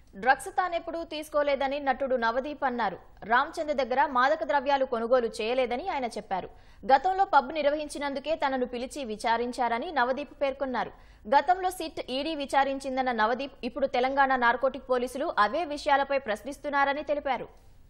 drugs తానెప్పుడూ తీసుకోలేదని నటుడు నవదీప్ అన్నారు రామచంద్ర దగ్గర మాదక ద్రవ్యాలు కొనుగోలు చేయలేదని ఆయన చెప్పారు గతంలో పబ్ నిర్వహించినందుకే తనను పిలిచి విచారించారని నవదీప్ పేర్కొన్నారు గతంలో సిట్ ఈడీ విచారించిందన్న నవదీప్ ఇప్పుడు తెలంగాణ నార్కోటిక్ పోలీసులు అవే విషయాలపై ప్రశ్నిస్తున్నారని తెలిపారు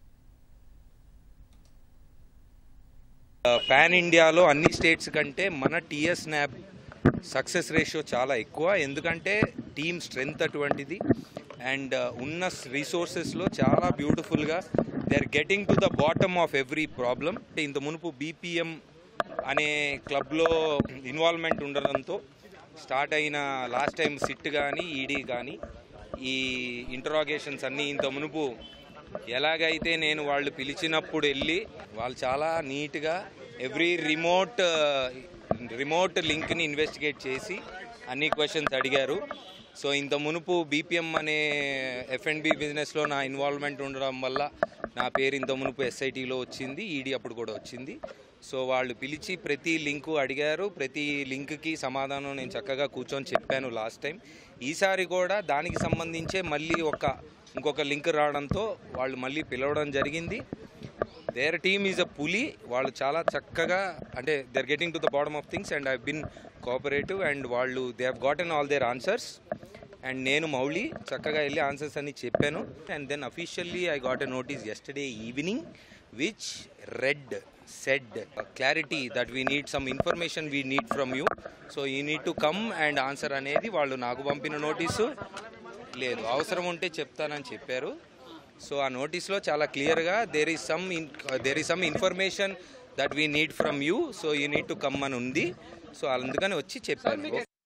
పాన్ ఇండియాలో అన్ని స్టేట్స్ కంటే మన టీఎస్ న్యాబ్ సక్సెస్ రేషియో చాలా ఎక్కువ ఎందుకంటే టీమ్ స్ట్రెంగ్త్ అటువంటిది అండ్ ఉన్న రిసోర్సెస్లో చాలా బ్యూటిఫుల్గా they are getting to the bottom of every problem ఇంత మునుపు బీపీఎం అనే క్లబ్లో ఇన్వాల్వ్మెంట్ ఉండడంతో స్టార్ట్ అయిన లాస్ట్ టైం సిట్ కానీ ఈడీ కానీ ఈ ఇంటరాగేషన్స్ అన్నీ ఇంత మునుపు ఎలాగైతే నేను వాళ్ళు పిలిచినప్పుడు వెళ్ళి వాళ్ళు చాలా నీట్గా ఎవ్రీ రిమోట్ రిమోట్ లింక్ని ఇన్వెస్టిగేట్ చేసి అన్ని క్వశ్చన్స్ అడిగారు సో ఇంత మునుపు బీపీఎం అనే ఎఫ్ఎండ్బి బిజినెస్లో నా ఇన్వాల్వ్మెంట్ ఉండడం వల్ల నా పేరు ఇంత మునుపు ఎస్ఐటీలో వచ్చింది ఈడీ అప్పుడు కూడా వచ్చింది సో వాళ్ళు పిలిచి ప్రతి లింకు అడిగారు ప్రతి లింక్కి సమాధానం నేను చక్కగా కూర్చొని చెప్పాను లాస్ట్ టైం ఈసారి కూడా దానికి సంబంధించే మళ్ళీ ఒక ఇంకొక లింక్ రావడంతో వాళ్ళు మళ్ళీ పిలవడం జరిగింది దేర్ టీమ్ ఈజ్ అ పులి వాళ్ళు చాలా చక్కగా అంటే they are getting to the bottom of things and I been cooperative and వాళ్ళు they have gotten all their answers and నేను మౌలి చక్కగా వెళ్ళి ఆన్సర్స్ అన్ని చెప్పాను and then officially I got a notice yesterday evening which read said clarity that we need some information we need from you so you need to come and answer అనేది వాళ్ళు నాకు పంపిన నోటీసు లేదు అవసరం ఉంటే చెప్తానని చెప్పారు సో ఆ నోటీస్లో చాలా క్లియర్గా there is some there is some information that we need from you so you need to come అని ఉంది సో అందుకని వచ్చి చెప్పాను